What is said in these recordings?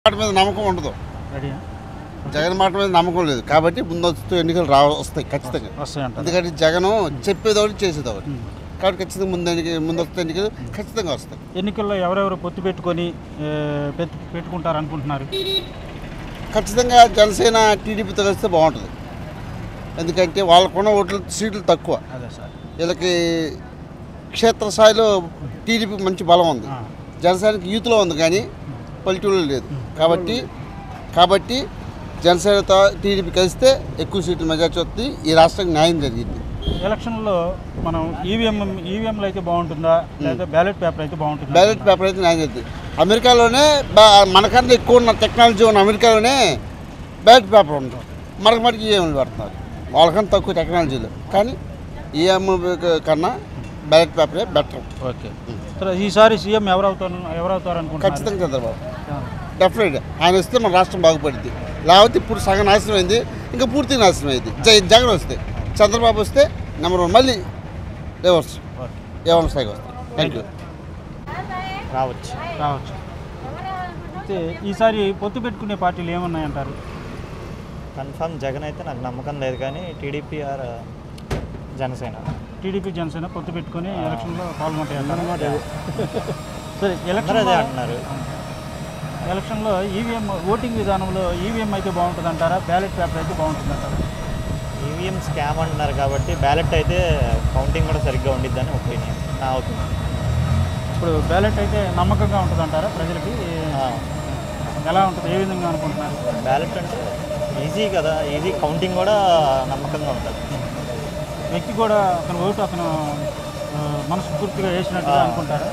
మాట మీద నమ్మకం ఉండదు రెడీ జగన్ మాట మీద నమ్మకం లేదు కాబట్టి ముందస్తు ఎన్నికలు రా వస్తాయి ఖచ్చితంగా వస్తాయంటారు ఎందుకంటే జగన్ చెప్పేదోటి చేసేదోటి కాబట్టి ఖచ్చితంగా ముందు ఎన్నిక ముందస్తు ఎన్నికలు ఖచ్చితంగా వస్తాయి ఎన్నికల్లో ఎవరెవరు పొత్తు పెట్టుకొని ఏ, పెట్టు పెట్టుకుంటారు అనుకుంటున్నారు ఖచ్చితంగా జనసేన టీడీపీతో కలిస్తే బాగుంటుంది ఎందుకంటే వాళ్ళకున్న ఓట్లు సీట్లు తక్కువ అదే సార్ వీళ్ళకి క్షేత్రస్థాయిలో టీడీపీ మంచి బలం ఉంది ఆ. జనసేనకి యూత్లో ఉంది కానీ పల్లెటూరులో లేదు కాబట్టి కాబట్టి జనసేనతో టీడీపీ కలిస్తే ఎక్కువ సీట్లు మెజార్టీ వస్తుంది ఈ రాష్ట్రానికి న్యాయం జరిగింది ఎలక్షన్లో మనం ఈవీఎం ఈవీఎంలు అయితే బాగుంటుందా లేదా బ్యాలెట్ పేపర్ అయితే బాగుంటుందా బ్యాలెట్ పేపర్ అయితే న్యాయం జరిగింది అమెరికాలోనే బా మనకన్నా ఎక్కువ ఉన్న టెక్నాలజీ ఉన్న అమెరికాలోనే బ్యాలెట్ పేపర్ ఉంది మనకు మనకి ఈఎంలు పెడుతున్నారు వాళ్ళకన్నా తక్కువ టెక్నాలజీలో కానీ ఈఎం కన్నా బ్యాలెట్ పేపరే బెటర్ ఓకే సరే ఈసారి సీఎం ఎవరు అవుతారు ఎవరు అవుతారు అనుకుంటున్నారు ఖచ్చితంగా చంద్రబాబు డెఫినెట్ ఆయన వస్తే మన రాష్ట్రం బాగుపడుద్ది లేకపోతే ఇప్పుడు సగం నాశనం అయింది ఇంకా పూర్తి నాశనం అయింది జై జగన్ వస్తే చంద్రబాబు వస్తే నెంబర్ వన్ మళ్ళీ రివర్స్ ఓకే ఏవన్ స్థాయికి వస్తాయి థ్యాంక్ యూ రావచ్చు రావచ్చు అయితే ఈసారి పొత్తు పెట్టుకునే పార్టీలు ఏమున్నాయంటారు కన్ఫర్మ్ జగన్ అయితే నాకు నమ్మకం లేదు కానీ టీడీపీ ఆర్ జనసేన టీడీపీ జనసేన పొత్తు పెట్టుకొని ఎలక్షన్లో పాల్గొంటాయి అంటారు సరే అందరూ ఎలక్షన్ అదే అంటున్నారు ఎలక్షన్లో ఈవీఎం ఓటింగ్ విధానంలో ఈవీఎం అయితే బాగుంటుంది అంటారా బ్యాలెట్ పేపర్ అయితే బాగుంటుంది అంటారా ఈవీఎం స్కామ్ అంటున్నారు కాబట్టి బ్యాలెట్ అయితే కౌంటింగ్ కూడా సరిగ్గా ఉండిద్దని ఒపీనియన్ నా ఒపీనియన్ ఇప్పుడు బ్యాలెట్ అయితే నమ్మకంగా ఉంటుంది అంటారా ప్రజలకి ఎలా ఉంటుంది ఏ విధంగా అనుకుంటున్నారు బ్యాలెట్ అంటే ఈజీ కదా ఈజీ కౌంటింగ్ కూడా నమ్మకంగా ఉంటుంది వ్యక్తి కూడా అతను ఓటు అతను ఆ, మనస్ఫూర్తిగా వేసినట్టుగా ఆ. అనుకుంటారా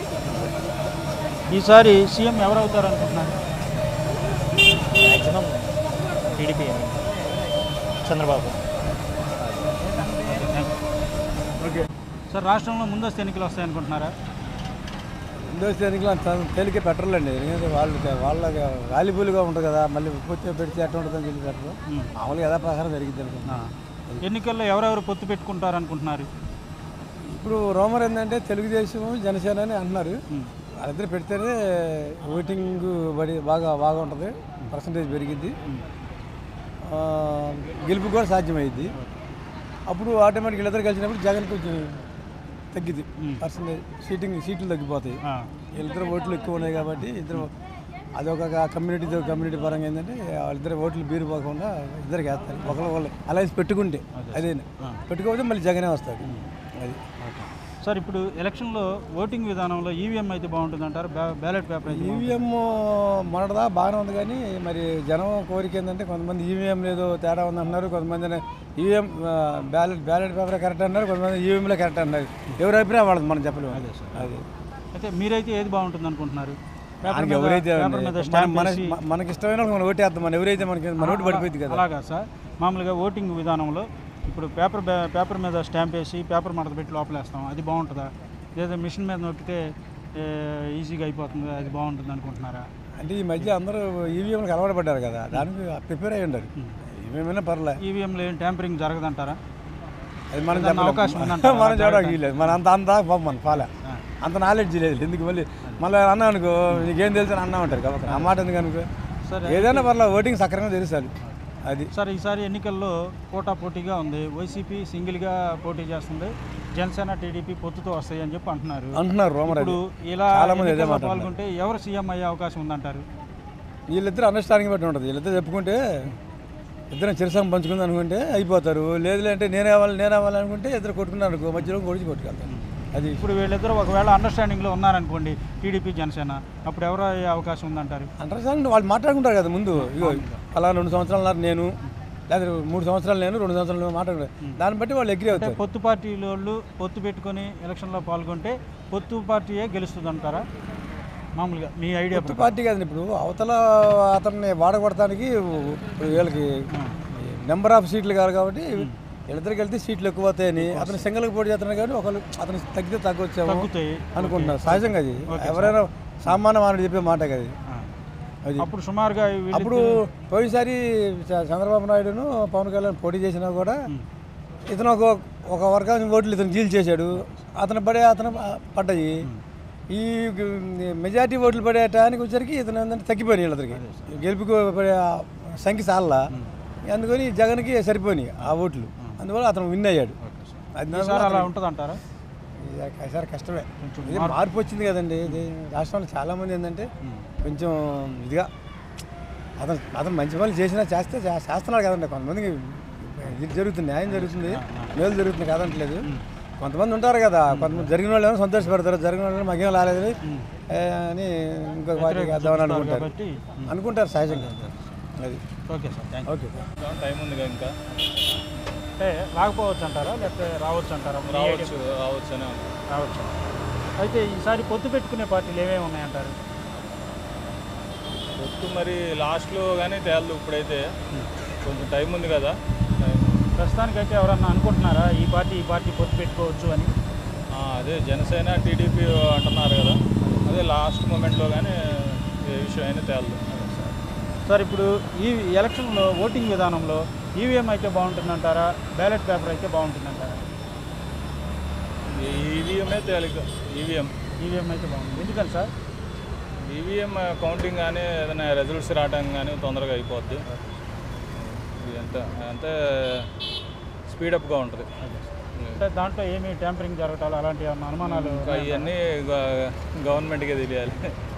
ఈసారి సీఎం ఎవరు అవుతారు అనుకుంటున్నారు మ్యాక్సిమం టీడీపీ చంద్రబాబు సార్ రాష్ట్రంలో ముందస్తు ఎన్నికలు వస్తాయి అనుకుంటున్నారా ఇండోస్ ఎన్నికలు అంత తేలిక పెట్టర్లండి ఎందుకంటే వాళ్ళు వాళ్ళ వాల్యుబుల్గా ఉంటుంది కదా మళ్ళీ పూర్తిగా పెడితే ఎట్లా ఉంటుందని చెప్పి పెట్టరు ఉమ్. మామూలుగా యథా ప్రకారం జరిగింది అనుకుంటున్నా ఆ. ఎన్నికల్లో ఎవరెవరు పొత్తు పెట్టుకుంటారు అనుకుంటున్నారు ఇప్పుడు రోమర్ ఏంటంటే తెలుగుదేశం జనసేన అని అంటున్నారు ఉమ్. వాళ్ళిద్దరు పెడితేనే ఓటింగ్ బడి బాగా బాగా ఉంటుంది పర్సంటేజ్ పెరిగిద్ది ఆ, గెలుపు కూడా సాధ్యమైద్ది అప్పుడు ఆటోమేటిక్ వీళ్ళిద్దరు కలిసినప్పుడు జగన్ కొంచెం తగ్గిద్ది పర్సంటేజ్ సీటింగ్ సీట్లు తగ్గిపోతాయి ఆ. వీళ్ళిద్దరు ఓట్లు ఎక్కువ ఉన్నాయి కాబట్టి ఇద్దరు అదొక కమ్యూనిటీ కమ్యూనిటీ పరంగా ఏంటంటే వాళ్ళిద్దరు ఓట్లు బీరు పోకుండా ఇద్దరికి వేస్తారు ఒకరు వాళ్ళు అలయన్స్ పెట్టుకుంటే అదే పెట్టుకోకపోతే మళ్ళీ జగనే వస్తాడు అది సార్ ఇప్పుడు ఎలక్షన్లో ఓటింగ్ విధానంలో ఈవీఎం అయితే బాగుంటుంది అంటారు బ్యాలెట్ పేపర్ అయితే బాగుంటుందా? ఈవీఎం మొన్నటిదా బాగానే ఉంది కానీ మరి జనం కోరిక ఏంటంటే కొంతమంది ఈవీఎం లేదు తేడా ఉంది అంటున్నారు కొంతమంది EVM ballot ballot paper correct అన్నారు కొంతమంది ఈవీఎంలో కరెక్ట్ అన్నారు ఎవరి అభిప్రాయం వాళ్ళది మనం చెప్పలేము అదే అది అయితే మీరైతే ఏది బాగుంటుంది అనుకుంటున్నారు పేపర్ మనకి మీద- ఎవరైతే పేపర్ మీద మన- స్టాంప్ మన వేసి- మనకి ఇష్టమైన వాళ్ళకి మనం ఓటేద్దాం మనం ఎవరైతే మనకి మన ఓటు పడిపోయింది కదా అలాగా సార్ మామూలుగా ఓటింగ్ విధానంలో ఇప్పుడు పేపర్ బ్యా- పేపర్ మీద స్టాంప్ వేసి పేపర్ మడత పెట్టి లోపలేస్తాం అది బాగుంటుందా లేదా మిషన్ మీద నొక్కితే ఏ, ఈజీగా అయిపోతుంది అది బాగుంటుంది అనుకుంటున్నారా అంటే ఈ మధ్య అందరూ ఈవీఎంలకు అలవాటు పడ్డారు కదా దానికి ప్రిపేర్ అయ్యి ఉండారు ఈవీఎం పర్లే ఈవీఎంలో ఏం ట్యాంపరింగ్ జరగదంటారా అది మనం ఏదన్నా చెప్పలేం. అవకాశం ఉందంటారా? మనం చూడడానికి లేదు మన అంత అంత మన పాలే అంత నాలెడ్జ్ లేదు ఎందుకు మళ్ళీ మళ్ళీ అన్నా అనుకో నీకేం తెలుసు అని అన్నా ఉంటారు కాబట్టి ఆ మాట ఎందుకు అనుకో సరే ఏదైనా పర్లేదు ఓటింగ్ సక్రమంగా తెలుస్తుంది అది సార్ ఈసారి ఎన్నికల్లో పోటా పోటీగా ఉంది వైసీపీ సింగిల్గా పోటీ చేస్తుంది జనసేన టీడీపీ పొత్తుతో వస్తాయి అని చెప్పి అంటున్నారు అంటున్నారు రోమర్ అది ఇప్పుడు ఇలా చాలా మంది అదే ఎన్నికల్లో మాట పాల్గొంటే ఎవరు సీఎం అయ్యే అవకాశం ఉందంటారు వీళ్ళిద్దరు అండర్స్టాండింగ్ బట్టి ఉంటుంది వీళ్ళిద్దరు చెప్పుకుంటే ఇద్దరం చిరసం పంచుకుంది అనుకుంటే అయిపోతారు లేదు అంటే నేనే అవ్వాలి నేనే అవ్వాలి అనుకుంటే ఇద్దరు కొట్టుకున్నారు అనుకో మధ్యలో కొడిచి కొట్టుకెళ్తారు అది ఇప్పుడు వీళ్ళిద్దరూ ఒకవేళ అండర్స్టాండింగ్లో ఉన్నారనుకోండి టీడీపీ జనసేన అప్పుడు ఎవరు అయ్యే అవకాశం ఉందంటారు అండర్స్టాండింగ్ వాళ్ళు మాట్లాడుకుంటారు కదా ముందు ఇగో అలా రెండు సంవత్సరాలు ఉన్నారు నేను లేదా మూడు సంవత్సరాలు నేను రెండు సంవత్సరాలు నేను మాట్లాడుకుంటారు దాన్ని బట్టి వాళ్ళు అగ్రి అంటే అవుతారు పొత్తు పార్టీల వాళ్ళు పొత్తు పెట్టుకొని ఎలక్షన్లో పాల్గొంటే పొత్తు పార్టీయే గెలుస్తుంది అంటారా మామూలుగా మీ ఐడియా కొత్త పార్టీ కదండి ఇప్పుడు అవతల అతన్ని వాడగొడటానికి వీళ్ళకి నెంబర్ ఆఫ్ సీట్లు కాదు కాబట్టి వీళ్ళిద్దరికి వెళ్తే సీట్లు ఎక్కువ అవుతాయని అతను సింగల్కి పోటీ చేస్తున్నాడు కాబట్టి ఒకళ్ళు అతను తగ్గితే తగ్గొచ్చాము తగ్గుతాయి అనుకుంటున్నారు సహజంగా అది ఎవరైనా సామాన్య మానవుడు చెప్పే మాట కదా ఆ. అది అప్పుడు సుమారుగా వీళ్ళు అప్పుడు పోయినసారి చ- చంద్రబాబు నాయుడును పవన్ కళ్యాణ్ పోటీ చేసినా కూడా ఇతను ఒక ఒక వర్గానికి ఓట్లు ఇతను డీల్ చేశాడు అతను పడే అతను పడ్డాయి ఈ మెజారిటీ ఓట్లు పడే టయానికి వచ్చరికి ఇతను ఏంటంటే తగ్గిపోయినాయి వీళ్ళందరికీ గెలుపుకు పడే ఆ సంఖ్య చాలా అందుకని జగన్కి సరిపోయినాయి ఆ ఓట్లు అందువల్ల అతను విన్ అయ్యాడు అది నా- ఈసారి అలా ఉంటుంది అంటారా ఇది ఈసారి కష్టమే ఇది మార్పు వచ్చింది కదండి ఇది రాష్ట్రంలో చాలామంది ఏంటంటే కొంచెం ఇదిగా అతను అతను మంచి పనులు చేసినా చేస్తే చే- చేస్తున్నాడు కదండి కొంతమందికి ఇది జరుగుతుంది న్యాయం జరుగుతుంది మేలు జరుగుతుంది కాదంటలేదు కొంతమంది ఉంటారు కదా కొంతమంది జరిగిన వాళ్ళు ఏమో సంతోషపడతారు జరిగిన వాళ్ళు మాకేం రాలేదు ఏ, అని ఇంకొక పార్టీకి వేద్దామని అనుకుంటారు కాబట్టి అనుకుంటారు సహజంగా అది okay sir thank okay time ఉంది ఇంకా అంటే రాకపోవచ్చు అంటారా లేకపోతే రావచ్చు అంటారా మీ రావచ్చు రావచ్చు అనే ఉంది. రావచ్చు అయితే ఈసారి పొత్తు పెట్టుకునే పార్టీలు ఏమేమి ఉన్నాయంటారు పొత్తు మరి లాస్ట్లో కానీ తేలదు ఇప్పుడైతే కొంచెం టైం ఉంది కదా టైం ప్రస్తుతానికైతే ఎవరన్నా అనుకుంటున్నారా ఈ పార్టీ ఈ పార్టీ పొత్తు పెట్టుకోవచ్చు అని ఆ, అదే జనసేన టీడీపీ అంటున్నారు కదా అదే లాస్ట్ మూమెంట్లో కానీ ఏ విషయం అయినా తేలదు సార్ ఇప్పుడు ఈ ఎలక్షన్లో ఓటింగ్ విధానంలో ఈవీఎం అయితే బాగుంటుందంటారా బ్యాలెట్ పేపర్ అయితే బాగుంటుందంటారా ఈవీఎంఏ తేలిక ఈవీఎం ఈవీఎం అయితే బాగుంటుంది ఎందుకని సార్ ఈవీఎం కౌంటింగ్ కానీ ఏదైనా రిజల్ట్స్ రావడం కానీ తొందరగా అయిపోద్ది ఇది ఎంత అంతే స్పీడప్గా ఉంటుంది అంటే దాంట్లో ఏమి ట్యాంపరింగ్ జరగటాలు అలాంటి ఏమన్నా అనుమానాలు ఇంకా ఇవన్నీ గ- గవర్నమెంట్కే తెలియాలి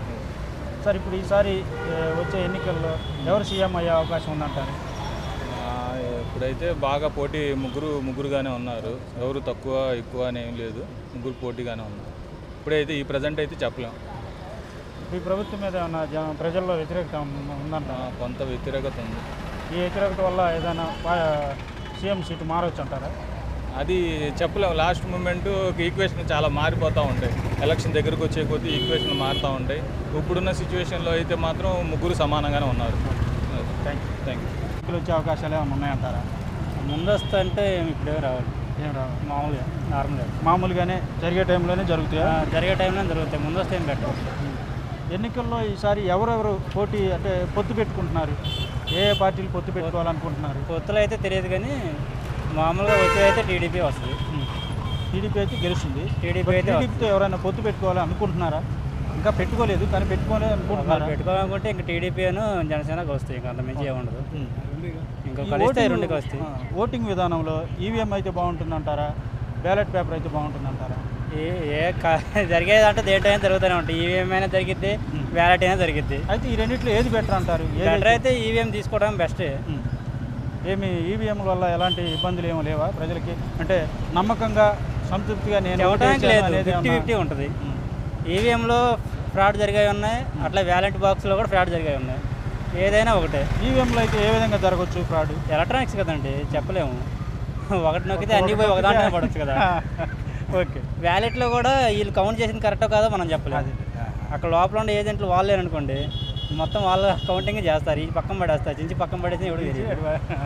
సార్ ఇప్పుడు ఈసారి ఏ, వచ్చే ఎన్నికల్లో ఎవరు సీఎం అయ్యే అవకాశం ఉందంటారు ఆ, ఇప్పుడైతే బాగా పోటీ ముగ్గురు ముగ్గురుగానే ఉన్నారు ఎవరు తక్కువ ఎక్కువ అని ఏం లేదు ముగ్గురు పోటీగానే ఉన్నారు ఇప్పుడైతే ఈ ప్రజెంట్ అయితే చెప్పలేం ఈ ప్రభుత్వం మీద ఏమన్నా జన ప్రజల్లో వ్యతిరేకత ఉం- ఆ, ఉందంటారా కొంత వ్యతిరేకత ఉంది ఈ వ్యతిరేకత వల్ల ఏదైనా పా- సీఎం సీటు మారవచ్చు అంటారా అది చెప్పలేం లాస్ట్ మూమెంట్ ఈక్వేషన్ చాలా మారిపోతూ ఉంటాయి ఎలక్షన్ దగ్గరకు వచ్చే కొద్దీ ఈక్వేషన్ మారుతూ ఉంటాయి ఇప్పుడున్న సిచ్యువేషన్లో అయితే మాత్రం ముగ్గురు సమానంగానే ఉన్నారు థ్యాంక్ యూ థ్యాంక్ యూ ఎన్నికలు వచ్చే అవకాశాలు ఏమైనా ఉన్నాయంటారా ముందస్తు అంటే ఇప్పుడే రావాలి ఏం రావు మామూలుగా నార్మల్గా మామూలుగానే జరిగే టైంలోనే జరుగుతాయా జరిగే టైంలో జరుగుతాయి ముందస్తు ఏం పెట్టవు ఎన్నికల్లో ఈసారి ఎవరెవరు పోటీ అంటే పొత్తు పెట్టుకుంటున్నారు ఏ ఏ పార్టీలు పొత్తు పెట్టుకోవాలనుకుంటున్నారు పొత్తులు అయితే తెలియదు కానీ మామూలుగా వచ్చే అయితే టీడీపీ వస్తుంది టీడీపీ అయితే గెలుస్తుంది టీడీపీ అయితే టీడీపీతో ఎవరైనా పొత్తు పెట్టుకోవాలని అనుకుంటున్నారా ఇంకా పెట్టుకోలేదు కానీ పెట్టుకోవాలి వాళ్ళు అనుకుంటున్నారా పెట్టుకోవాలనుకుంటే ఇంకా టీడీపీ అను జనసేన కలుస్తాయి ఇంకా అంత మించి ఏముండదు ఉం. ఇంకా ఈ కలిస్తే ఓటింగ్- రెండు కలుస్తాయి ఆ, ఓటింగ్ విధానంలో ఈవీఎం అయితే బాగుంటుందంటారా బ్యాలెట్ పేపర్ అయితే బాగుంటుందంటారా ఏ ఏ క- జరిగేదంటే దేంటైనా జరుగుతూనే ఉంటాయి ఈవీఎం అయినా జరిగిద్ది బ్యాలెట్ అయినా జరిగిద్ది అయితే ఈ రెండిట్లో ఏది బెటర్ అంటారు ఏది- బెటర్ అయితే ఈవీఎం తీసుకోవడం బెస్ట్ ఉం. ఏమి ఈవీఎం వల్ల ఎలాంటి ఇబ్బందులు ఏమీ లేవా ప్రజలకి అంటే నమ్మకంగా సంతృప్తిగా నేను చెప్పడానికి ఓటేసాను లేదు అనేది ఫిఫ్టీ ఏమన్నా- ఫిఫ్టీ ఉంటుంది ఉం. ఈవీఎంలో ఫ్రాడ్ జరిగాయి ఉన్నాయి అట్లా వ్యాలెట్ బాక్స్లో కూడా ఫ్రాడ్ జరిగాయి ఉన్నాయి ఏదైనా ఒకటే ఈవీఎంలో అయితే ఏ విధంగా జరగచ్చు ఫ్రాడ్ ఎలక్ట్రానిక్స్ కదండి చెప్పలేము ఒకటి నొక్కితే అన్ని పోయి ఒక దాంట్లో పడవచ్చు కదా ఓకే వ్యాలెట్లో కూడా వీళ్ళు కౌంట్ చేసింది కరెక్టో కాదో మనం చెప్పలేము అక్కడ లోపల ఉండే ఏజెంట్లు వాళ్ళు లేరనుకోండి మొత్తం వాళ్ళ కౌంటింగ్ చేస్తారు ఈ పక్కన పడేస్తారు చించి పక్కన పడేసి ఎవడు తెలియదు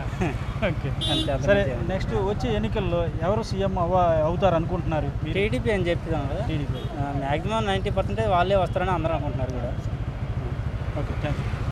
ఓకే అంతే అంత సరే మించి ఏం. నెక్స్ట్ వచ్చే ఎన్నికల్లో ఎవరు సీఎం అవ్వ అవుతారు అనుకుంటున్నారు మీరు టీడీపీ అని చెప్తాం కదా టీడీపీ మ్యాక్సిమం నైంటీ పర్సెంటేజ్ వాళ్ళే వస్తారని అందరూ అనుకుంటున్నారు కూడా ఓకే థ్యాంక్ యూ